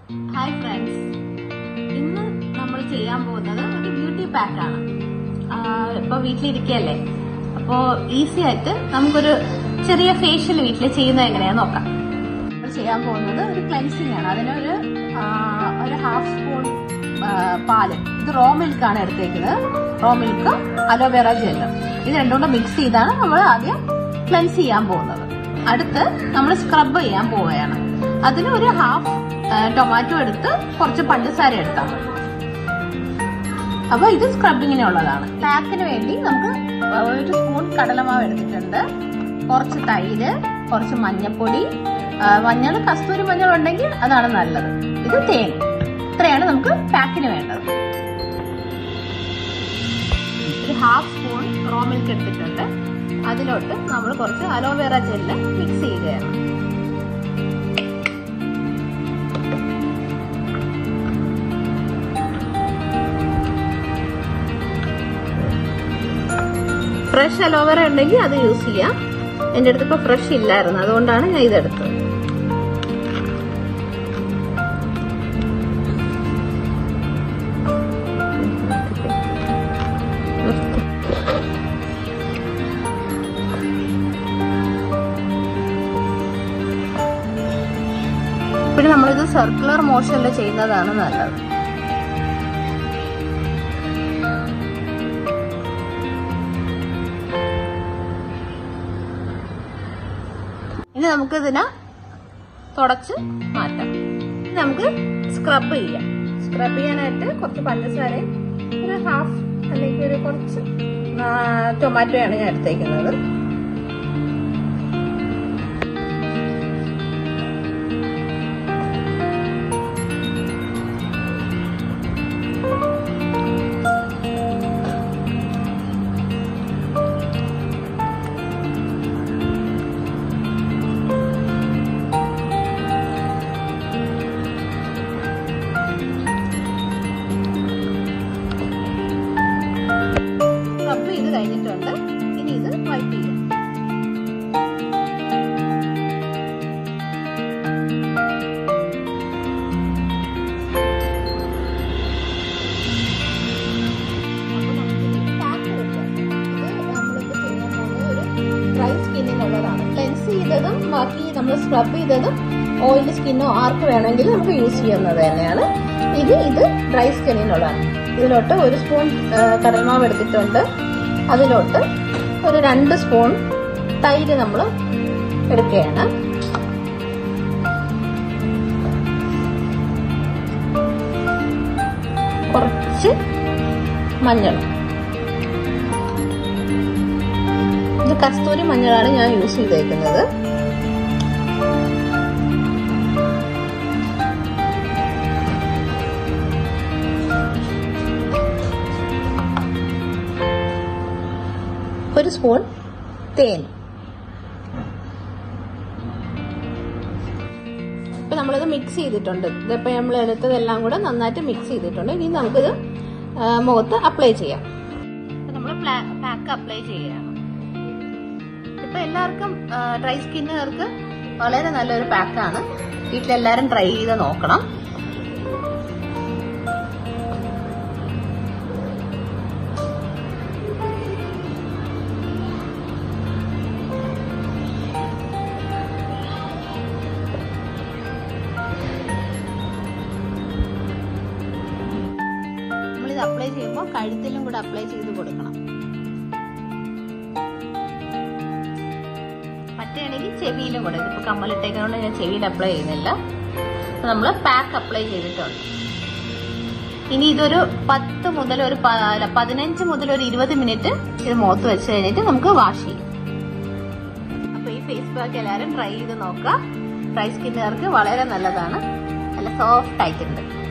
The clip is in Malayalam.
ഹായ് ഫ്രണ്ട്സ് ഇന്ന് നമ്മൾ ചെയ്യാൻ പോകുന്നത് ഒരു ബ്യൂട്ടി പാക്ക് ആണ് ഇപ്പോൾ വീട്ടിലിരിക്കുകയല്ലേ അപ്പോൾ ഈസി ആയിട്ട് നമുക്കൊരു ചെറിയ ഫേഷ്യൽ വീട്ടിൽ ചെയ്യുന്നത് എങ്ങനെയാന്ന് നോക്കാം നമ്മൾ ചെയ്യാൻ പോകുന്നത് ഒരു ക്ലെൻസിങ് ആണ് അതിനൊരു ആ, ഒരു ഹാഫ് സ്പൂൺ പാല് ഇത് റോ മിൽക്കാണ് എടുത്തേക്കുന്നത് റോ മിൽക്ക് അലോവേറ ജെല്ലും ഇത് രണ്ടും കൂടെ മിക്സ് ചെയ്താണ് നമ്മൾ ആദ്യം ക്ലെൻസ് ചെയ്യാൻ പോകുന്നത് അടുത്ത് നമ്മൾ സ്ക്രബ് ചെയ്യാൻ പോവുകയാണ് അതിന് ഒരു ഹാഫ് ടൊമാറ്റോ എടുത്ത് കുറച്ച് പഞ്ചസാര എടുത്താൽ മതി അപ്പൊ ഇത് സ്ക്രബിങ്ങിനുള്ളതാണ് പാക്കിന് വേണ്ടി നമുക്ക് ഒരു സ്പൂൺ കടലമാവ് എടുത്തിട്ടുണ്ട് കുറച്ച് തൈര് കുറച്ച് മഞ്ഞൾപ്പൊടി ആ, മഞ്ഞൾ കസ്തൂരി മഞ്ഞൾ ഉണ്ടെങ്കിൽ അതാണ് നല്ലത് ഇത് തേൻ ഇത്രയാണ് നമുക്ക് പാക്കിന് വേണ്ടത് ഒരു ഹാഫ് സ്പൂൺ റോ മിൽക്ക് എടുത്തിട്ടുണ്ട് അതിലോട്ട് നമ്മൾ കുറച്ച് അലോവേറ ജെല്ല് മിക്സ് ചെയ്യുകയാണ് ഫ്രഷ് അലോവേറ ഉണ്ടെങ്കിൽ അത് യൂസ് ചെയ്യാം എൻ്റെ അടുത്ത് ഇപ്പോൾ ഫ്രഷ് ഇല്ലായിരുന്നു അതുകൊണ്ടാണ് ഞാൻ ഇതെടുത്തത് പിന്നെ നമ്മളിത് സർക്കുലർ മോഷനിൽ ചെയ്യുന്നതാണ് നല്ലത് ഇനി നമുക്ക് ഇതിനെ തുടച്ച് മാറ്റാം ഇനി നമുക്ക് സ്ക്രബ് ചെയ്യാം സ്ക്രബ് ചെയ്യാനായിട്ട് കുറച്ച് പഞ്ചസാരയും ഒരു ഹാഫ് അല്ലെങ്കിൽ ഒരു കുറച്ച് ടൊമാറ്റോയാണ് ഞാൻ എടുത്തേക്കുന്നത് സ്ക്രബ് ചെയ്ത് കഴിഞ്ഞിട്ടുണ്ട് ഇനി ഇത് വൈപ്പ് ചെയ്യാം അപ്പൊ നമുക്കിനി pack വെക്കാം. ഇത് നമ്മളിപ്പോ ചെയ്യാൻ പോകുന്നത് ഒരു ഡ്രൈ സ്കിന്നിനുള്ളതാണ് ക്ലെൻസ് ചെയ്തതും ബാക്കി നമ്മൾ സ്ക്രബ് ചെയ്തതും ഓയിലി സ്കിന്നോ ആർക്ക് വേണമെങ്കിലും നമുക്ക് യൂസ് ചെയ്യുന്നത് തന്നെയാണ് ഇത് ഇത് ഡ്രൈ സ്കിന്നിനുള്ളതാണ് ഇതിലോട്ട് ഒരു സ്പൂൺ ആ, കടൽമാവ് എടുത്തിട്ടുണ്ട് അതിലോട്ട് ഒരു രണ്ട് സ്പൂൺ തൈര് നമ്മൾ എടുക്കുകയാണ് കുറച്ച് മഞ്ഞൾ ഇത് കസ്തൂരി മഞ്ഞളാണ് ഞാൻ യൂസ് ചെയ്തേക്കുന്നത് ഒരു സ്പൂൺ തേൻ ഇപ്പൊ നമ്മളിത് മിക്സ് ചെയ്തിട്ടുണ്ട് ഇതിപ്പോ നമ്മൾ എടുത്തതെല്ലാം കൂടെ നന്നായിട്ട് മിക്സ് ചെയ്തിട്ടുണ്ട് ഇനി നമുക്കിത് ആ, മുഖത്ത് അപ്ലൈ ചെയ്യാം നമ്മൾ പാക്ക് അപ്ലൈ ചെയ്യുകയാണ് ഇപ്പൊ എല്ലാവർക്കും ഡ്രൈ സ്കിന്നുകാർക്ക് വളരെ നല്ലൊരു പാക്കാണ് വീട്ടിലെല്ലാരും ട്രൈ ചെയ്ത് നോക്കണം നമ്മളിത് അപ്ലൈ ചെയ്യുമ്പോൾ കഴുത്തിലും കൂടെ അപ്ലൈ ചെയ്ത് കൊടുക്കണം പറ്റുകയാണെങ്കിൽ ചെവിയിലും കൂടെ ഇതിപ്പോ കമ്മലിട്ടേക്കുന്നതുകൊണ്ട് ഞാൻ ചെവിയിൽ അപ്ലൈ ചെയ്യുന്നില്ല നമ്മൾ പാക്ക് അപ്ലൈ ചെയ്തിട്ടുണ്ട് ഇനി ഇതൊരു പത്ത് മുതൽ ഒരു പ- അല്ല, പതിനഞ്ച് മുതൽ ഒരു ഇരുപത് മിനിറ്റ് ഇത് മുഖത്ത് വെച്ച് കഴിഞ്ഞിട്ട് നമുക്ക് വാഷ് ചെയ്യാം അപ്പൊ ഈ ഫേസ് പാക്ക് എല്ലാവരും ട്രൈ ചെയ്ത് നോക്കുക ഡ്രൈ സ്കിന്നുകാർക്ക് വളരെ നല്ലതാണ് നല്ല സോഫ്റ്റ് ആയിട്ടുണ്ട്